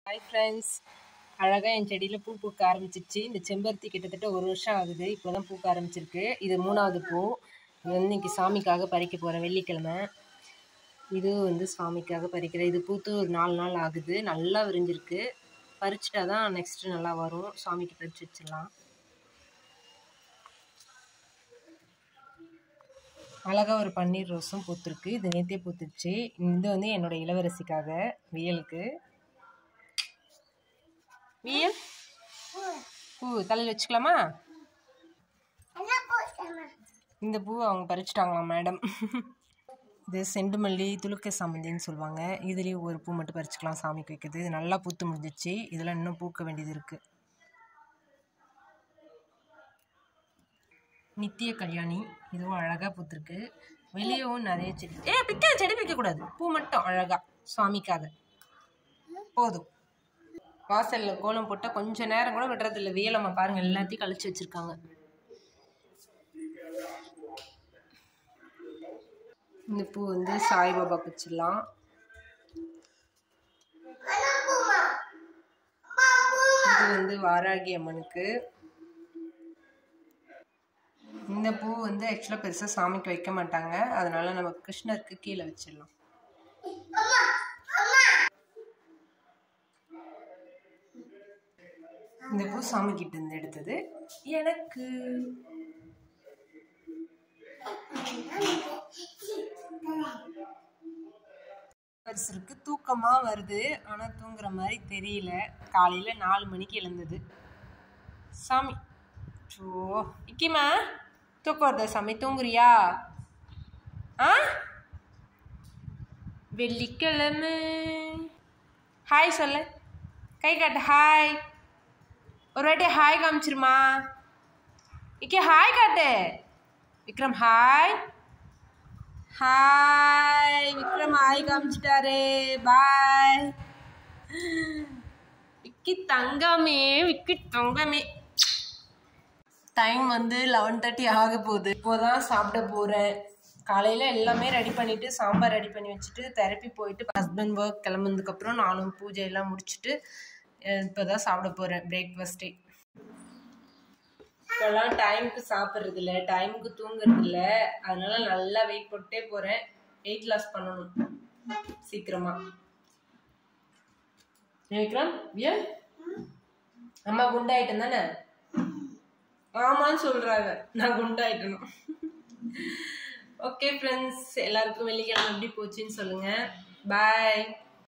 hi friends அழகாக என் செடியில் பூ பூக்க ஆரம்பிச்சிருச்சு இந்த செம்பருத்தி கிட்டத்தட்ட ஒரு வருஷம் ஆகுது இப்போ தான் பூக்க ஆரம்பிச்சிருக்கு இது மூணாவது பூ இது வந்து இன்னைக்கு சாமிக்காக பறிக்க போகிறேன் வெள்ளிக்கிழமை இது வந்து சுவாமிக்காக பறிக்கிறேன் இது பூத்து ஒரு நாலு நாள் ஆகுது நல்லா விரிஞ்சிருக்கு பறிச்சிட்டா தான் நெக்ஸ்ட்டு நல்லா வரும் சுவாமிக்கு பறிச்சு வச்சிடலாம் அழகாக ஒரு பன்னீர் ரோஸும் பூத்துருக்கு இது நேற்றே பூத்துருச்சு இது வந்து என்னோட இளவரசிக்காக வியலுக்கு வியல் பூ தலையில் வச்சுக்கலாமா இந்த பூ அவங்க பறிச்சிட்டாங்களாம் மேடம் இது செண்டுமல்லி துளுக்க சாமந்தின்னு சொல்லுவாங்க இதுலேயும் ஒரு பூ மட்டும் பறிச்சுக்கலாம் சாமிக்கு வைக்கிறது இது நல்லா பூத்து முடிஞ்சிச்சு இதெல்லாம் இன்னும் பூக்க வேண்டியது இருக்குது நித்திய கல்யாணி இதுவும் அழகாக பூத்துருக்கு வெளியவும் நிறைய செடி ஏ பிக்க செடி வைக்கக்கூடாது பூ மட்டும் அழகாக சுவாமிக்காக போதும் வாசலில் கோலம் போட்டால் கொஞ்ச நேரம் கூட விடுறதில்ல வியலம்மா பாருங்க எல்லாத்தையும் கழிச்சு வச்சுருக்காங்க இந்த பூ வந்து சாய்பாபா வச்சிடலாம் இது வந்து வாராகி அம்மனுக்கு இந்த பூ வந்து ஆக்சுவலாக பெருசாக சாமிக்கு வைக்க மாட்டாங்க அதனால நம்ம கிருஷ்ணருக்கு கீழே வச்சிடலாம் இந்த பூ சாமி கிட்ட இருந்து எடுத்தது எனக்கு இருக்கு தூக்கமா வருது ஆனா தூங்குற மாதிரி தெரியல காலையில நாலு மணிக்கு எழுந்தது சாமி ஓ இக்கிமா தூக்கம் வருதா சாமி தூங்குறியா ஆ வெள்ளிக்கிழமை ஹாய் சொல்லு கை காட்டு ஹாய் ஒரு வாட்டி ஹாய் காமிச்சிருமா இக்கே ஹாய் காட்டு Vikram hi hi Vikram hi காமிச்சிட்டாரு பாய் விக்கி தங்கமே விக்கி தங்கமே டைம் வந்து லெவன் தேர்ட்டி ஆக போகுது இப்போதான் சாப்பிட போகிறேன் காலையில் எல்லாமே ரெடி பண்ணிவிட்டு சாம்பார் ரெடி பண்ணி வச்சுட்டு தெரப்பி போயிட்டு ஹஸ்பண்ட் ஒர்க் கிளம்புனதுக்கப்புறம் நானும் பூஜை எல்லாம் முடிச்சுட்டு இப்போ தான் சாப்பிட போகிறேன் பிரேக்ஃபாஸ்ட்டே இப்போல்லாம் டைமுக்கு சாப்பிட்றது இல்லை டைமுக்கு தூங்குறது இல்லை அதனால நல்லா வெயிட் போட்டே போகிறேன் வெயிட் லாஸ் பண்ணணும் சீக்கிரமா விக்ரம் வியல் அம்மா குண்டாயிட்டேன் தானே ஆமான்னு சொல்கிறாங்க நான் குண்டாயிட்டணும் ஓகே ஃப்ரெண்ட்ஸ் எல்லாருக்கும் வெள்ளிக்கிழமை எப்படி போச்சுன்னு சொல்லுங்கள் பாய்